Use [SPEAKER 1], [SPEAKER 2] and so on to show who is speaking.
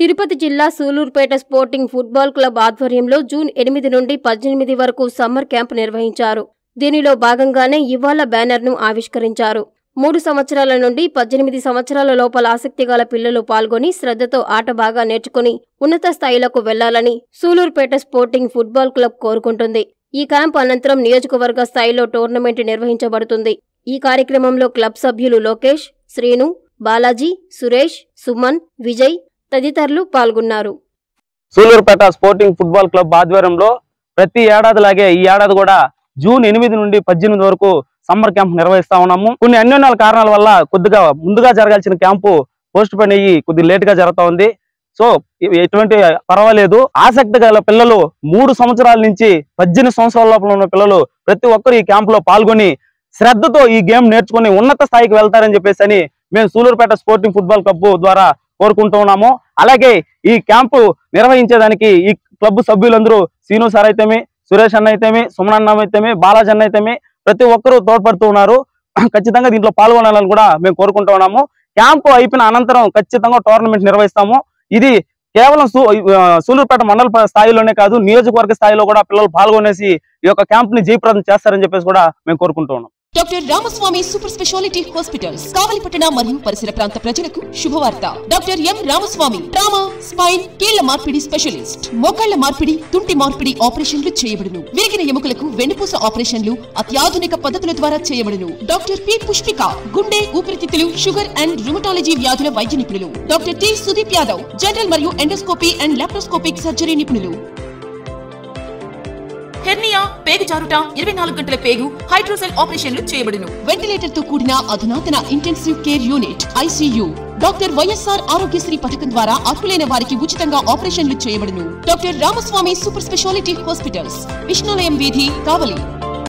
[SPEAKER 1] తిరుపతి జిల్లా Sullurpeta sporting football club ఆధ్వర్యంలో June ఎనిమిది నుండి పద్దెనిమిది వరకు సమ్మర్ క్యాంప్ నిర్వహించారు దీనిలో భాగంగానే ఇవాళ బ్యానర్ను ఆవిష్కరించారు మూడు సంవత్సరాల నుండి పద్దెనిమిది సంవత్సరాల లోపల ఆసక్తి గల పిల్లలు పాల్గొని శ్రద్ధతో ఆట బాగా నేర్చుకుని ఉన్నత స్థాయిలకు వెళ్లాలని సూలూరుపేట స్పోర్టింగ్ ఫుట్బాల్ క్లబ్ కోరుకుంటుంది ఈ క్యాంప్ అనంతరం నియోజకవర్గ స్థాయిలో టోర్నమెంట్ నిర్వహించబడుతుంది ఈ కార్యక్రమంలో క్లబ్ సభ్యులు లోకేష్ శ్రీను బాలాజీ సురేష్ సుమన్ విజయ్ తదితరులు పాల్గొన్నారు
[SPEAKER 2] సూలూరుపేట స్పోర్టింగ్ ఫుట్బాల్ క్లబ్ ఆధ్వర్యంలో ప్రతి ఏడాదిలాగే ఈ ఏడాది కూడా జూన్ ఎనిమిది నుండి పద్దెనిమిది వరకు సమ్మర్ క్యాంప్ నిర్వహిస్తా ఉన్నాము కొన్ని అన్యోన్యాల కారణాల వల్ల కొద్దిగా ముందుగా జరగాల్సిన క్యాంపు పోస్ట్ పోన్ అయ్యి కొద్దిగా లేట్ గా జరుగుతా ఉంది సో ఇవి ఎటువంటి పర్వాలేదు ఆసక్తి గల పిల్లలు మూడు సంవత్సరాల నుంచి పద్దెనిమిది సంవత్సరాల లోపల ఉన్న పిల్లలు ప్రతి ఒక్కరు ఈ క్యాంప్ లో పాల్గొని శ్రద్ధతో ఈ గేమ్ నేర్చుకుని ఉన్నత స్థాయికి వెళ్తారని చెప్పేసి అని మేము సూలూరుపేట స్పోర్టింగ్ ఫుట్బాల్ క్లబ్ ద్వారా కోరుకుంటూ ఉన్నాము అలాగే ఈ క్యాంపు నిర్వహించేదానికి ఈ క్లబ్ సభ్యులందరూ సీను సార్ అయితేమి సురేష్ అన్న అయితేమి సుమన్ అన్న అయితేమి బాలాజీ అన్న అయితేమి ప్రతి ఒక్కరూ తోడ్పడుతూ ఉన్నారు ఖచ్చితంగా దీంట్లో పాల్గొనాలని కూడా మేము కోరుకుంటూ ఉన్నాము క్యాంపు అయిపోయిన అనంతరం ఖచ్చితంగా టోర్నమెంట్ నిర్వహిస్తాము ఇది కేవలం సూ ఆ, సూలూరుపేట మండల ప- స్థాయిలోనే కాదు నియోజకవర్గ స్థాయిలో కూడా పిల్లలు పాల్గొనేసి ఈ యొక్క క్యాంప్ ని జయప్రదం చేస్తారని చెప్పేసి కూడా మేము కోరుకుంటూ ఉన్నాం
[SPEAKER 3] doctor Ramaswamy super speciality hospitals కావలిపట్టణ మరియు పరిసర ప్రాంత ప్రజలకు శుభవార్త doctor M Ramaswamy trauma spine కీళ్ల మార్పిడి స్పెషలిస్ట్ మోకాళ్ల మార్పిడి తుంటి మార్పిడి ఆపరేషన్లు చేయబడును విరిగిన ఎముకలకు వెన్నుపూస ఆపరేషన్లు అత్యాధునిక పద్ధతుల ద్వారా చేయబడును డాక్టర్ పి పుష్పిక గుండె ఊపిరితిత్తులు షుగర్ అండ్ రుమటాలజీ వ్యాధుల వైద్య నిపుణులు doctor T Sudeep Yadav general మరియు ఎండోస్కోపీ అండ్ లాప్రోస్కోపిక్ సర్జరీ నిపుణులు హెర్నియా పేగు జారుట ఇరవై నాలుగు గంటల పేగు హైడ్రోసెల్ ఆపరేషన్లు చేయబడును వెంటిలేటర్ తో కూడిన అధునాతన intensive care unit ICU doctor YSR Aarogyasri పథకం ద్వారా అర్హులైన వారికి ఉచితంగా ఆపరేషన్లు చేయబడును doctor Ramaswamy super speciality hospitals Vishnalayam వీధి కావలి